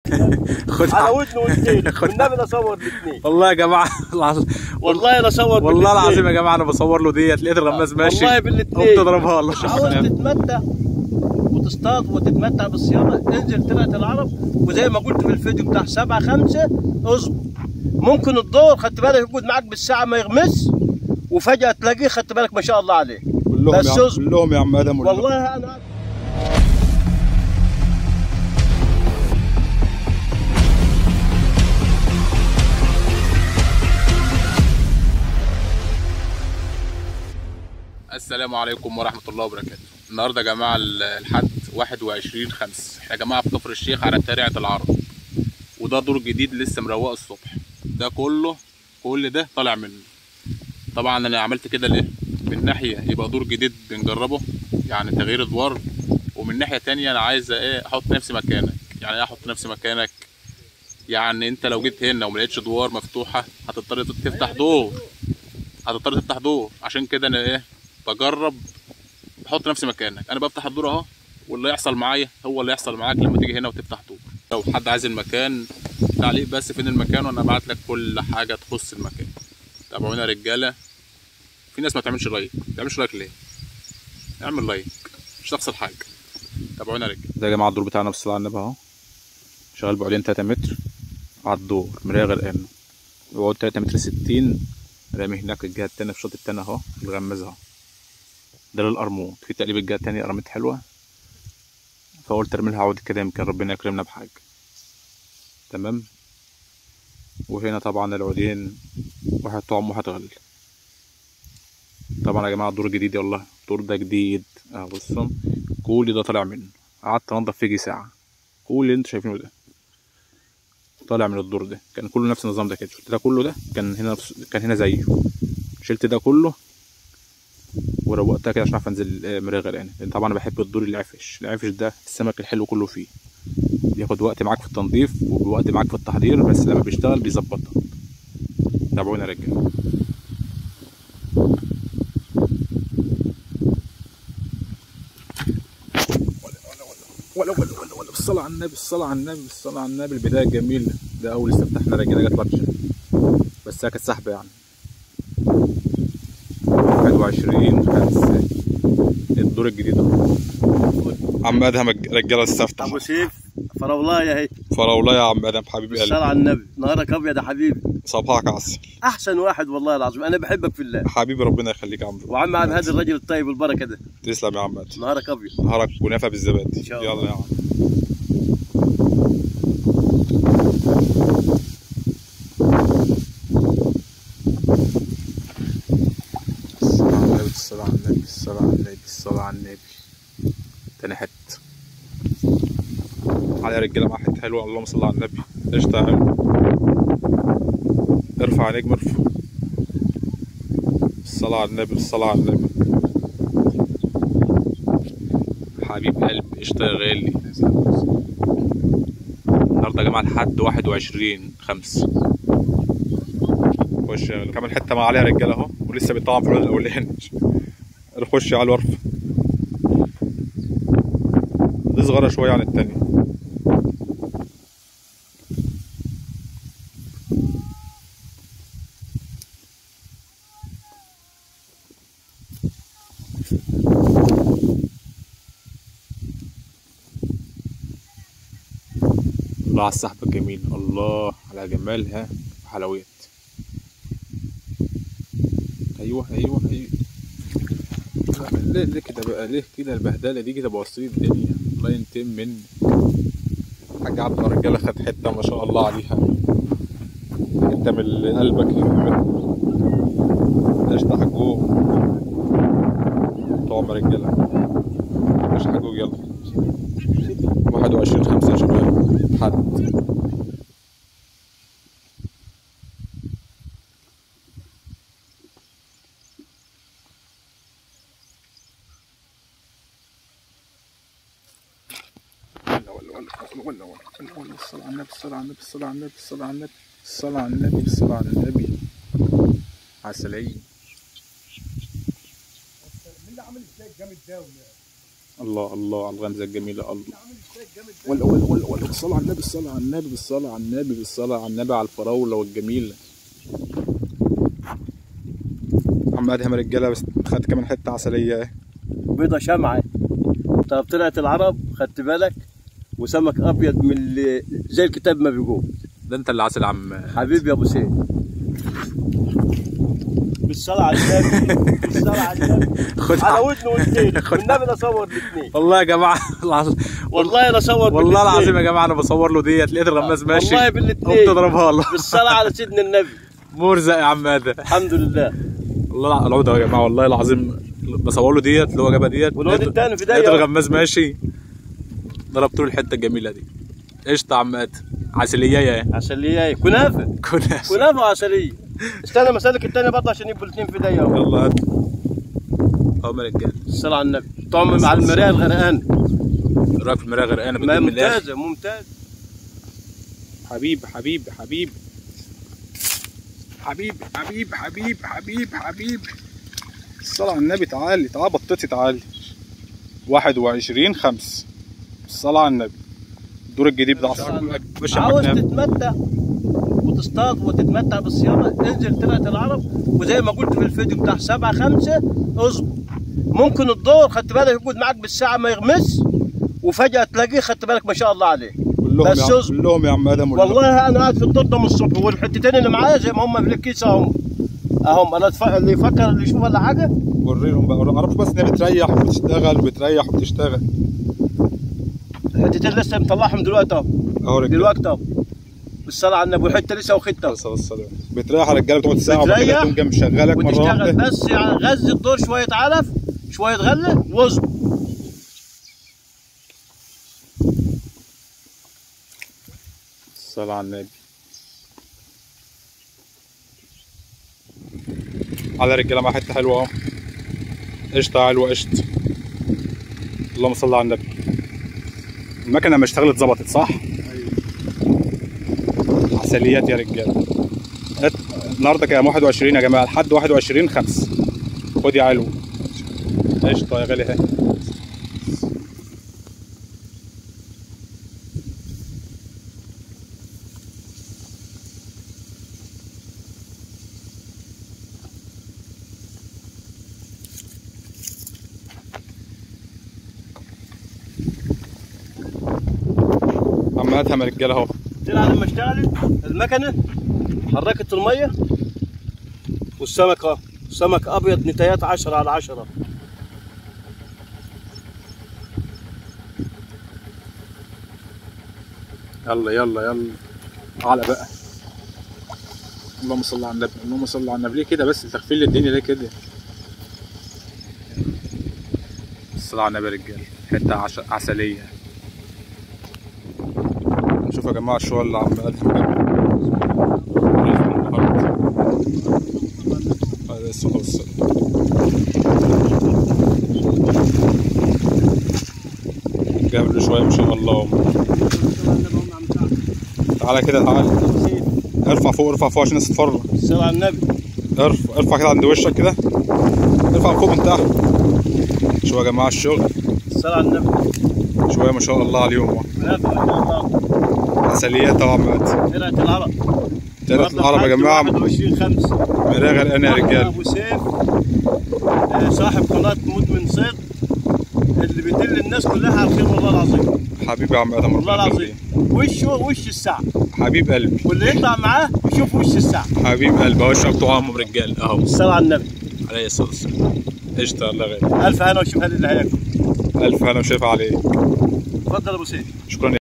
خد على ودنه واثنين خد- والنبي انا اصور الاثنين والله يا جماعه العظيم والله انا اصور والله بالاتنين. العظيم يا جماعه انا بصور له ديت لقيت الغماز ماشي والله بالاثنين قمت اضربها له عاوز تتمتع وتصطاد وتتمتع بالصيانه انزل طلعت العرب وزي ما قلت في الفيديو بتاع سبعة خمسة اصبر ممكن الدور خدت بالك يقعد معاك بالساعة ما يغمس وفجأة تلاقيه خدت بالك ما شاء الله عليه كلهم بس يا عم اصبر. كلهم يا عم ادم والله والله انا السلام عليكم ورحمة الله وبركاته النهاردة يا جماعة الحد 21 5 احنا يا جماعة في كفر الشيخ على ترعة العرب وده دور جديد لسه مروقه الصبح ده كله كل ده طالع منه طبعا انا عملت كده ليه من ناحية يبقى دور جديد بنجربه يعني تغيير ادوار ومن ناحية تانية انا عايز ايه احط نفسي مكانك يعني ايه احط نفسي مكانك يعني انت لو جيت هنا وما لقيتش دوار مفتوحة هتضطر تفتح دور هتضطر تفتح دور عشان كده انا ايه بجرب بحط نفسي مكانك انا بفتح الدور اهو واللي يحصل معايا هو اللي يحصل معاك لما تيجي هنا وتفتح دور لو حد عايز المكان تعليق بس فين المكان وانا ابعت لك كل حاجه تخص المكان تابعونا يا رجاله في ناس ما تعملش لايك ما تعملش لايك ليه اعمل لايك مش تخسر حاجه تابعونا يا رجاله ده يا جماعه الدور بتاعنا بالصلاه على النبي اهو شغال بعدين 3 متر على الدور مرايه غرقانه وهو 3 متر 60 رامي هناك الجهه التانيه في الشوط التاني اهو الغماز اهو ده للقرموط في تقليب الجهه التانيه قرمت حلوه فقلت ارمي لها عود كده يمكن ربنا يكرمنا بحاجه تمام وهنا طبعا العودين واحد طعم واحد غل طبعا يا جماعه الدور جديد والله الدور ده جديد اه بصوا كل ده طالع منه قعدت انضف فيه يجي ساعه كل اللي انتوا شايفينه ده طالع من الدور ده كان كله نفس النظام ده كده شلت ده كله ده كان هنا كان هنا زيه شلت ده كله وروقتها كده عشان اعرف انزل آه، مرايه غرقانه لان طبعا انا بحب الدور العفش العفش ده السمك الحلو كله فيه بياخد وقت معاك في التنظيف ووقت معاك في التحضير بس لما بيشتغل بيظبطها تابعونا يا رجاله ولا ولا ولا ولا بالصلاة على النبي الصلاة على النبي الصلاة على النبي البداية جميلة ده أول استفتحنا رجالة جت لطشة بس هي كانت سحبة يعني 21 خمسة الدور الجديد اهو عم ادهم رجاله استفتح ابو سيف فراولايه اهي فراوله يا عم ادهم حبيب الصلاة قلبي على النبي نهارك ابيض يا حبيبي صباحك عسل احسن واحد والله العظيم انا بحبك في الله حبيبي ربنا يخليك يا عم وعم عبد هذا الرجل الطيب البركه ده تسلم يا عم ادهم نهارك ابيض نهارك ونافع بالزبادي إن شاء يلا الله. يا عم الصلاة على النبي الصلاة على النبي الصلاة على النبي تاني حتة على يا رجالة مع حتة حلوة اللهم صل على النبي قشطة يا عم ارفع عينيك مرفع الصلاة على النبي الصلاة على النبي حبيب قلبي قشطة يا غالي النهاردة يا جماعة لحد واحد وعشرين خمسة خش يا غالي. كمان حتة مع عليها رجالة اهو ولسه بيطعم في العود الأولاني خش على الورفة دي صغيرة شوية عن التانية الله على السحبة الجميل الله على جمالها وحلويات ايوه ايوه ايوه ليه ليه كده بقى ليه كده البهدله دي كده بوظتلي الدنيا الله ينتقم مني حاج عبد الرجاله خد حته ما شاء الله عليها حته من اللي قلبك يحبها قشطة حجوج طعم رجاله قشطة حجوج يلا واحد وعشرين خمسة يا شباب حد ولا ولا ولا ولا ولا ولا الصلاة على النبي الصلاة على النبي الصلاة على النبي الصلاة على النبي الصلاة على النبي الصلاة على النبي عسلية الله الله على الغمزه الجميله الله ولا ولا ولا ولا بالصلاه على النبي بالصلاه على النبي بالصلاه على النبي بالصلاه على النبي على الفراوله والجميله عم ادهم رجاله بس خدت كمان حته عسليه اهي بيضه شمعه طب طلعت العرب خدت بالك وسمك ابيض من اللي زي الكتاب ما بيقول ده انت اللي عسل عم حبيبي يا ابو سيد بالصلاة على النبي بالصلاة على النبي خد على ودن ودنين خد- والنبي انا اصور الاثنين والله يا جماعه العظيم والله انا اصور والله بالاتنين. العظيم يا جماعه انا بصور له ديت لقيت الغماز ماشي والله بالاثنين قمت اضربها له بالصلاة على سيدنا النبي مرزق يا عم ادهم الحمد لله والله العود يا جماعه والله العظيم بصور له ديت اللي هو جابها ديت والواد لقيت- التاني في لقيت داية الغماز ماشي ضربت له الحته الجميله دي قشطه يا عم ادهم عسليه اهي عسلية كنافة كنا كنافة وعسلية استنى مسالك التاني برضه عشان يبقوا الاثنين في داية يلا هات اهو يا رجاله الصلاة على النبي طعم مع المراية الغرقان راك في المرايه غرقانه ما بدون من الاخر ممتازة ممتازة حبيب حبيب حبيب حبيب حبيب حبيب حبيب حبيب الصلاة على النبي تعالي تعالي بطتي تعالي واحد وعشرين خمس الصلاة على النبي الدور الجديد بتاع مش عاوز تتمتع وتصطاد وتتمتع بالصيانة انزل طلعت العرب وزي ما قلت في الفيديو بتاع سبعة خمسة اصبر ممكن الدور خدت بالك يقعد معاك بالساعة ما يغمس وفجأة تلاقيه خدت بالك ما شاء الله عليه كلهم بس يا اصبر. كلهم يا عم ادم والله والله انا قاعد في الدور ده من الصبح والحتتين اللي معايا زي ما هم في الكيس اهم اهم انا أتف... اللي يفكر اللي يشوف ولا حاجه وريهم بقى اعرف بس ان هي بتريح وبتشتغل بتريح وبتشتغل الحتتين لسه مطلعهم دلوقتي اهو اهو رجاله دلوقتي اهو بالصلاه على النبي وحته لسه واخدتها صلى الله عليه وسلم بتريح يا رجاله بتقعد ساعه وبعد كده بتريح تقوم جاي مشغلك مره وتشتغل واحده بس يعني غزي الدور شويه علف شويه غله واظبط الصلاة على النبي على رجاله مع حته حلوه اهو قشطه حلوه قشطه اللهم صل على النبي المكنه لما اشتغلت ظبطت صح؟ عسليات يا رجاله هات- النهارده كام 21 يا جماعه لحد 21 5 خد يا علو قشطه يا غالي اهي عم ادهم يا رجاله اهو طلع لما اشتغلت المكنه حركت الميه والسمك اهو سمك ابيض نتايات 10 على 10 يلا يلا يلا على بقى اللهم صل على النبي اللهم صل على النبي ليه كده بس تغفيل لي الدنيا ليه كده الصلاة على النبي يا رجاله حتة عش... عسلية شوف يا جماعة الشغل اللي عم ادهم هذا الصلاة والسلام جاب له شوية ما شاء الله تعالى كده تعالى ارفع فوق ارفع فوق عشان الناس تتفرج الصلاه على النبي ارفع ارفع كده عند وشك كده ارفع فوق من تحت شوية يا جماعة الشغل الصلاه على النبي شوية ما شاء الله عليهم اهو. كنافه ما شاء الله عسليات طبعا بقت طلعت العرب تلات العرب يا جماعة 21 5 مراية غرقانة يا رجالة ابو سيف آه، صاحب قناه مدمن صيد اللي بيدل الناس كلها على الخير والله العظيم حبيبي يا عم ادم والله ربنا العظيم وشه وش الساعه يخليك. حبيب قلبي واللي يطلع معاه يشوف وش الساعه حبيب قلبي اهو شرب طعامهم رجال اهو الصلاه على النبي عليه الصلاة والسلام قشطة يلا غالي الف هنا وشوف هذه اللي هياكل ألف أنا وشايف عليك اتفضل ابو سيف شكرا